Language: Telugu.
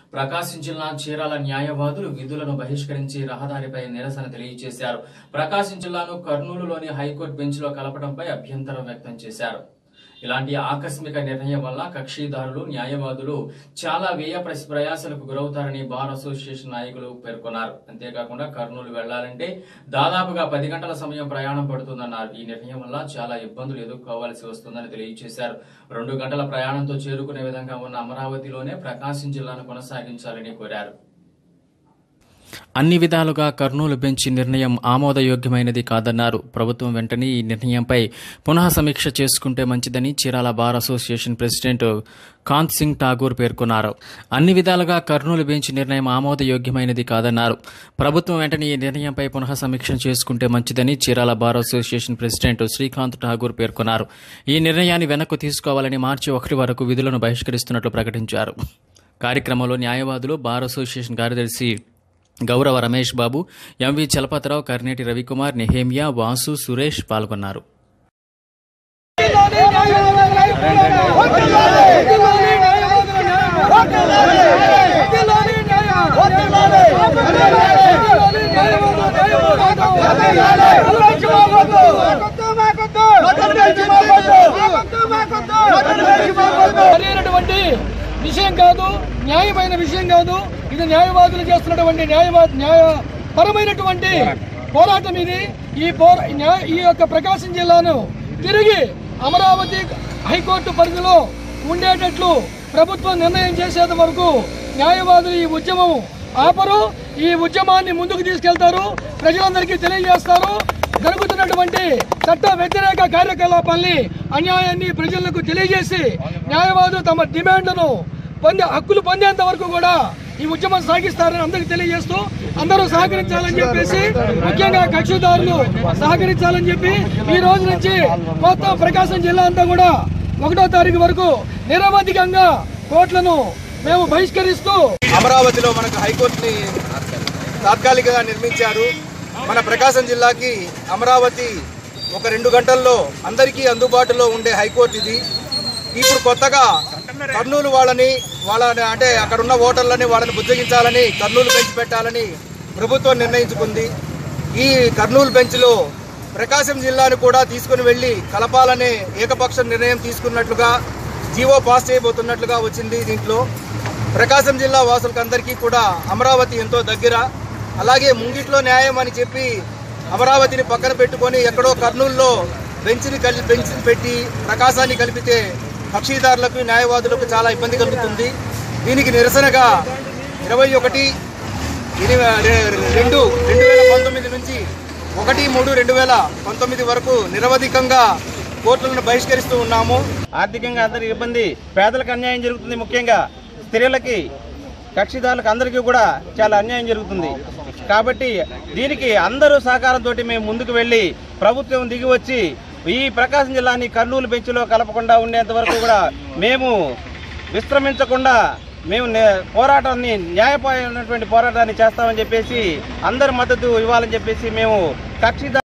ప్రకాశం జిల్లా చీరాల న్యాయవాదులు విధులను బహిష్కరించి రహదారిపై నిరసన తెలియజేశారు ప్రకాశం జిల్లాను కర్నూలులోని హైకోర్టు బెంచ్లో కలపడంపై అభ్యంతరం వ్యక్తం చేశారు ఇలాంటి ఆకస్మిక నిర్ణయం వల్ల కక్షిదారులు న్యాయవాదులు చాలా వ్యయ ప్రస్- ప్రయాసలకు గురవుతారని బార్ అసోసియేషన్ నాయకులు పేర్కొన్నారు అంతేకాకుండా కర్నూలు వెళ్లాలంటే దాదాపుగా పది గంటల సమయం ప్రయాణం పడుతుందన్నారు ఈ నిర్ణయం వల్ల చాలా ఇబ్బందులు ఎదుర్కోవాల్సి వస్తుందని తెలియజేశారు రెండు గంటల ప్రయాణంతో చేరుకునే విధంగా ఉన్న అమరావతిలోనే ప్రకాశం జిల్లాను కొనసాగించాలని కోరారు అన్ని విధాలుగా కర్నూలు బెంచ్ నిర్ణయం ఆమోదయోగ్యమైనది కాదన్నారు ప్రభుత్వం వెంటనే ఈ నిర్ణయంపై పునః సమీక్ష చేసుకుంటే మంచిదని Chirala bar association president Kanth Singh Thakur పేర్కొన్నారు అన్ని విధాలుగా కర్నూలు బెంచ్ నిర్ణయం ఆమోదయోగ్యమైనది కాదన్నారు ప్రభుత్వం వెంటనే ఈ నిర్ణయంపై పునః సమీక్ష చేసుకుంటే మంచిదని Chirala bar association president Srikanth Thakur పేర్కొన్నారు ఈ నిర్ణయాన్ని వెనక్కు తీసుకోవాలని మార్చి ఒకటి వరకు విధులను బహిష్కరిస్తున్నట్లు ప్రకటించారు కార్యక్రమంలో న్యాయవాదులు బార్ అసోసియేషన్ కార్యదర్శి గౌరవ రమేష్ బాబు ఎంవి చలపతిరావు కర్నేటి రవికుమార్ నెహేమియా వాసు సురేష్ పాల్గొన్నారు సరైనటువంటి విషయం కాదు న్యాయమైన విషయం కాదు ఇది న్యాయవాదులు చేస్తున్నటువంటి న్యాయవా న్యాయపరమైనటువంటి పోరాటం ఇది ఈ పోరా న్యాయ- ఈ యొక్క ప్రకాశం జిల్లాను తిరిగి అమరావతి హైకోర్టు పరిధిలో ఉండేటట్లు ప్రభుత్వం నిర్ణయం చేసేంత వరకు న్యాయవాదులు ఈ ఉద్యమం ఆపరు ఈ ఉద్యమాన్ని ముందుకు తీసుకెళ్తారు ప్రజలందరికీ తెలియజేస్తారు జరుగుతున్నటువంటి చట్ట వ్యతిరేక కార్యకలాపాల్ని అన్యాయాన్ని ప్రజలకు తెలియజేసి న్యాయవాదులు తమ డిమాండ్లను పొందే హక్కులు పొందేంత వరకు కూడా ఈ ఉద్యమం సాగిస్తారని అందరికీ తెలియజేస్తూ అందరూ సహకరించాలని చెప్పేసి ముఖ్యంగా కక్షిదారులు సహకరించాలని చెప్పి ఈ రోజు నుంచి మొత్తం ప్రకాశం జిల్లా అంతా కూడా ఒకటో తారీఖు వరకు నిరవధికంగా కోట్లను మేము బహిష్కరిస్తూ అమరావతిలో మనకు హైకోర్టుని తాత్కాలికంగా నిర్మించారు మన ప్రకాశం జిల్లాకి అమరావతి ఒక రెండు గంటల్లో అందరికీ అందుబాటులో ఉండే హైకోర్టు ఇది ఇప్పుడు కొత్తగా కర్నూలు వాళ్ళని వాళ్ళని అంటే అక్కడ ఉన్న ఓటర్లని వాళ్ళని బుజ్జగించాలని కర్నూలు బెంచ్ పెట్టాలని ప్రభుత్వం నిర్ణయించుకుంది ఈ కర్నూలు బెంచ్లో ప్రకాశం జిల్లాను కూడా తీసుకుని వెళ్ళి కలపాలనే ఏకపక్ష నిర్ణయం తీసుకున్నట్లుగా జీవో పాస్ చేయబోతున్నట్లుగా వచ్చింది దీంట్లో ప్రకాశం జిల్లా వాసులకు అందరికీ కూడా అమరావతి ఎంతో దగ్గర అలాగే ముంగిట్లో న్యాయం అని చెప్పి అమరావతిని పక్కన పెట్టుకొని ఎక్కడో కర్నూలులో బెంచ్ని కలి బెంచ్ని పెట్టి ప్రకాశాన్ని కలిపితే కక్షిదారులకు న్యాయవాదులకు చాలా ఇబ్బంది కలుగుతుంది దీనికి నిరసనగా ఇరవై ఒకటి ఇరవై రెండు రెండు వేల పంతొమ్మిది నుంచి ఒకటి మూడు రెండు వేల పంతొమ్మిది వరకు నిరవధికంగా కోర్టులను బహిష్కరిస్తూ ఉన్నాము ఆర్థికంగా అందరికి ఇబ్బంది పేదలకు అన్యాయం జరుగుతుంది ముఖ్యంగా స్త్రీలకి కక్షిదారులకు అందరికీ కూడా చాలా అన్యాయం జరుగుతుంది కాబట్టి దీనికి అందరూ సహకారంతో మేము ముందుకు వెళ్ళి ప్రభుత్వం దిగి వచ్చి ఈ ప్రకాశం జిల్లాని కర్నూలు బెంచ్లో కలపకుండా ఉండేంత వరకు కూడా మేము విశ్రమించకుండా మేము నే- పోరాటాన్ని న్యాయపరమైనటువంటి పోరాటాన్ని చేస్తామని చెప్పేసి అందరి మద్దతు ఇవ్వాలని చెప్పేసి మేము కక్షిదారు